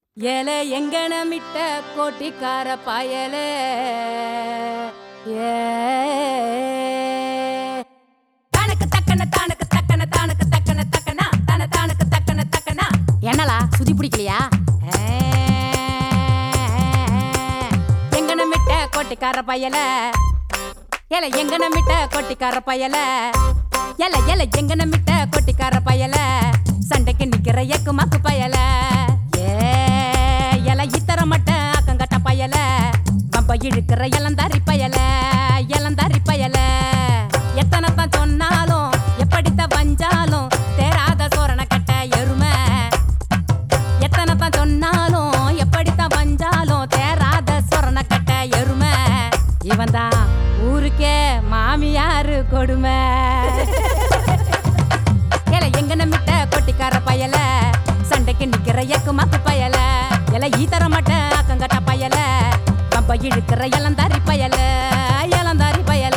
ஏலே எங்கனமிட்ட கோட்டிக்கார பயலே ஏ தனக்கு தக்கன தானக்கு தக்கன தானக்கு தக்கன தக்கனா தன தானக்கு தக்கன தக்கனா என்னலா சுதி பிடிக்கலையா எங்கனமிட்ட கோட்டிக்கார பயல ஏல எங்கனமிட்ட கோட்டிக்கார பயல ஏல ஏல எங்கனமிட்ட கோட்டிக்கார பயல சண்டைக்கு நிக்கிற எக்கு மக்கு பயல ஏ ஏல இத்தர மட்ட அக்கங்கட்ட பயல பம்ப இழுக்கிற இளந்தாரி பயல இளந்தாரி பயல எத்தனை தான் சொன்னாலும் எப்படித்தான் வஞ்சாலும் தேராத சோரண கட்ட எருமை எத்தனை தான் சொன்னாலும் எப்படித்தான் வஞ்சாலும் தேராத சொரண கட்ட எருமை இவன் தான் ஊருக்கே மாமியாரு கொடுமை ஏல எங்க நம்பிட்ட கொட்டிக்கார பயல சண்டைக்கு நிக்கிற எக்கு மக்கு பயல எல ஈத்தர மட்ட அக்கங்கட்ட பயல கம்ப இழுக்கிற இளந்தாரி பயல இளந்தாரி பயல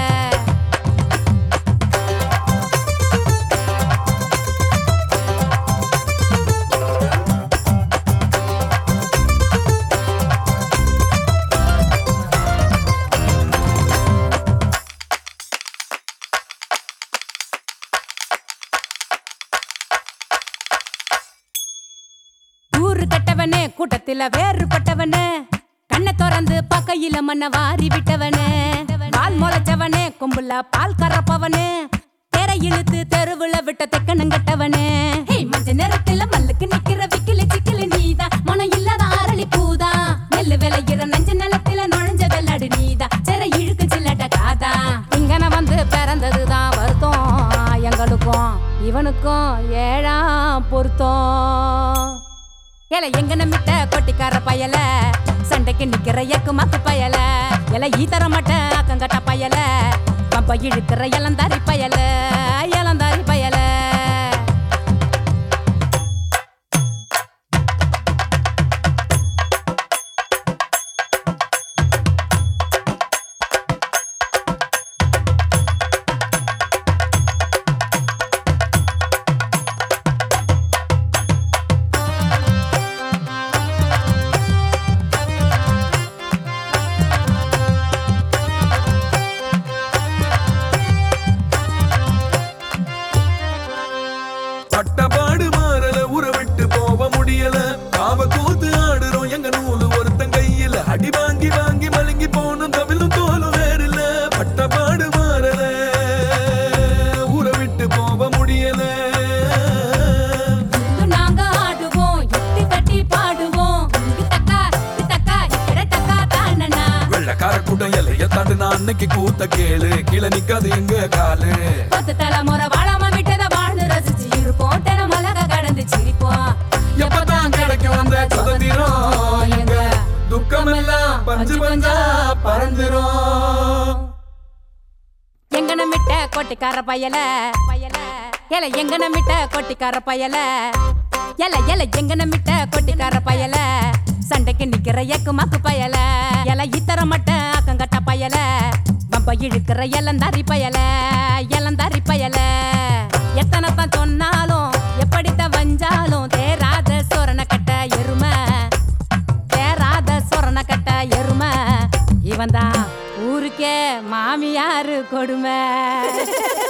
ஊரு கட்டவனே கூட்டத்தில வேறுபட்டவனே கண்ணை திறந்து பக்கையில மண்ண வாரி விட்டவனே பால் முளைச்சவனே கும்புல பால் கறப்பவனே தெரை இழுத்து தெருவுல விட்ட தெக்கனங்கட்டவனே மஞ்ச நேரத்துல மல்லுக்கு நிக்கிற விக்கில சிக்கில நீதான் மனம் இல்லாத அரளி பூதா நெல்லு விளையிற நஞ்ச நிலத்தில நுழைஞ்ச வெள்ளாடு நீதா சிற இழுக்கு சில்லட்ட காதா இங்கன வந்து பிறந்ததுதான் வருத்தம் எங்களுக்கும் இவனுக்கும் ஏழாம் பொருத்தம் ஏல எங்க நம்பிட்ட கொட்டிக்கார பயல சண்டைக்கு நிக்கிற எக்கு மக்கு பயல எல ஈத்தர மட்ட அக்கங்கட்ட பயல பம்ப இழுக்கிற இளந்தாரி பயல இளந்தாரி பயல பட்டபாடு மாறல உற விட்டு போக முடியல காவ கூத்து ஆடுறோம் எங்க நூலு ஒருத்தன் கையில அடி வாங்கி வாங்கி மலங்கி போனும் தமிழும் தோலும் வேறில்ல பட்டபாடு மாறல உற விட்டு போக முடியல இங்கு நாங்க ஆடுவோம் எட்டி கட்டி பாடுவோம் இத்தக்கா இத்தக்கா இக்கடத்தக்கா தானனா வெள்ளக்கார கூட்டம் எல்லைய தாண்டுனா அன்னைக்கு கூத்த கேளு கீழே நிக்காது எங்க காலு பத்து தலைமுறை வாழாம விட்டத வாழ்ந்து ரசிச்சு இருப்போம் தினம் மலக கடந்து சிரிப்போம் எப்பதான் கிடைக்கும் அந்த சுதந்திரம் எங்க துக்கமெல்லாம் பஞ்சு பஞ்சா பறந்துரும் எங்கன மிட்ட கொட்டிக்கார பயல பயல ஏல எங்கன மிட்ட கொட்டிக்கார பயல எல எல எங்கன மிட்ட கொட்டிக்கார பயல சண்டைக்கு நிக்கிற எக்கு மக்கு பயல எல இத்தர மட்ட அக்கங்கட்ட பயல பம்ப இழுக்கிற இளந்தாரி பயல இளந்தாரி பயல எத்தனை தான் சொன்னாலும் எப்படித்தான் வஞ்சாலும் தேராத சோரண கட்ட எருமை தேராத சொரண கட்ட எருமை இவன் தான் ஊருக்கே மாமியாரு கொடுமை